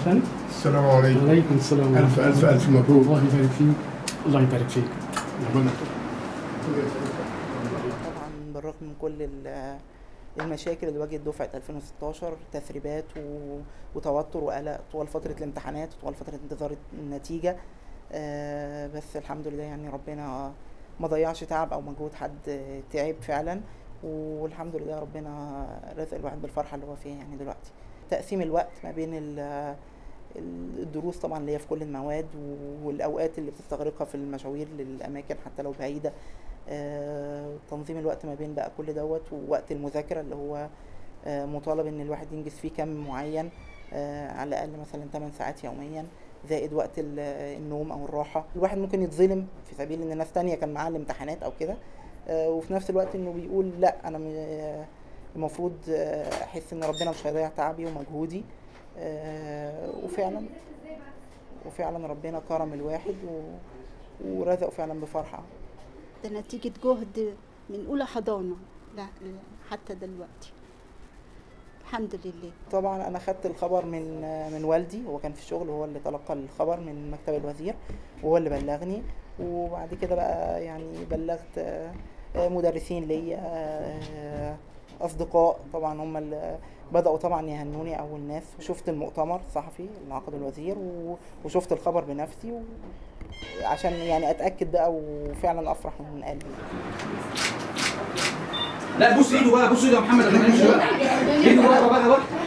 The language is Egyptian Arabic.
فندم السلام عليكم عليكم السلام ألف ألف ألف مبروك الله يبارك فيك الله يبارك فيك ربنا طبعا بالرغم من كل ال- المشاكل اللي واجهت دفعة 2016 تسريبات و- وتوتر وقلق طوال فترة الامتحانات وطوال فترة انتظار النتيجة آه، بس الحمد لله يعني ربنا ما ضيعش تعب أو مجهود حد تعب فعلا والحمد لله ربنا رزق الواحد بالفرحة اللي هو فيها يعني دلوقتي تقسيم الوقت ما بين ال- الدروس طبعا اللي هي في كل المواد والأوقات اللي بتستغرقها في المشاوير للأماكن حتى لو بعيدة آه، تنظيم الوقت ما بين بقى كل دوت ووقت المذاكرة اللي هو آه، مطالب ان الواحد ينجز فيه كم معين آه، على الاقل مثلا 8 ساعات يوميا زائد وقت ال- النوم او الراحة الواحد ممكن يتظلم في سبيل ان ناس تانية كان معاها الامتحانات او كده آه، وفي نفس الوقت انه بيقول لا انا م- آه، المفروض آه، احس ان ربنا مش هيضيع تعبي ومجهودي آه، وفعلا وفعلا ربنا كرم الواحد و... ورزقه فعلا بفرحة ده نتيجة جهد من أولى حضانة لا لا، حتى دلوقتي الحمد لله طبعا انا خدت الخبر من من والدي هو كان في الشغل هو اللي تلقى الخبر من مكتب الوزير وهو اللي بلغني وبعد كده بقى يعني بلغت آه، آه، مدرسين ليا آه، اصدقاء طبعا هم اللي بداوا طبعا يهنوني اول ناس وشفت المؤتمر الصحفي اللي عقده الوزير و- وشفت الخبر بنفسي و... عشان يعني اتاكد بقى وفعلا افرح من قلبي لا بص ايده بقى بص ايده يا محمد ما تنامش بقى ايده بره بقى بقى